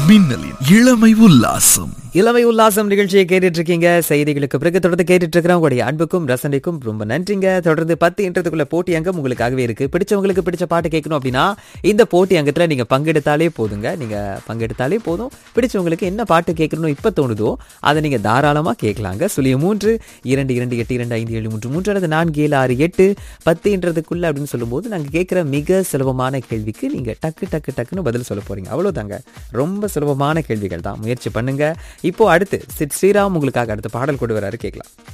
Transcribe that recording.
மின்னலின் இளமை உல்லாசம் இளமை உல்லாசம் நிகழ்ச்சியை கேட்டுட்டு இருக்கீங்க செய்திகளுக்கு பிறகு தொடர்ந்து கேட்டுட்டு இருக்கிற உங்களுடைய அன்புக்கும் ரசனைக்கும் ரொம்ப நன்றிங்க தொடர்ந்து பத்து இன்றதுக்குள்ள போட்டி அங்கம் உங்களுக்காகவே இருக்கு பிடிச்சவங்களுக்கு பிடிச்ச பாட்டு கேட்கணும் அப்படின்னா இந்த போட்டி அங்கத்துல நீங்க பங்கெடுத்தாலே போதுங்க நீங்க பங்கெடுத்தாலே போதும் பிடிச்சவங்களுக்கு என்ன பாட்டு கேட்கணும் இப்ப தோணுதோ அதை நீங்க தாராளமா கேட்கலாங்க சுழிய மூன்று இரண்டு இரண்டு எட்டு இரண்டு ஐந்து ஏழு மூன்று மூன்று அல்லது நான்கு ஏழு ஆறு எட்டு பத்துன்றதுக்குள்ள அப்படின்னு சொல்லும்போது நாங்க கேட்கிற மிக சுலபமான கேள்விக்கு நீங்க டக்கு டக்கு டக்குன்னு பதில் சொல்ல போறீங்க அவ்வளவுதாங்க ரொம்ப சுலபமான கேள்விகள் தான் முயற்சி பண்ணுங்க இப்போ அடுத்து சித் ஸ்ரீராம் உங்களுக்காக அடுத்த பாடல் கொண்டு வராரு கேட்கலாம்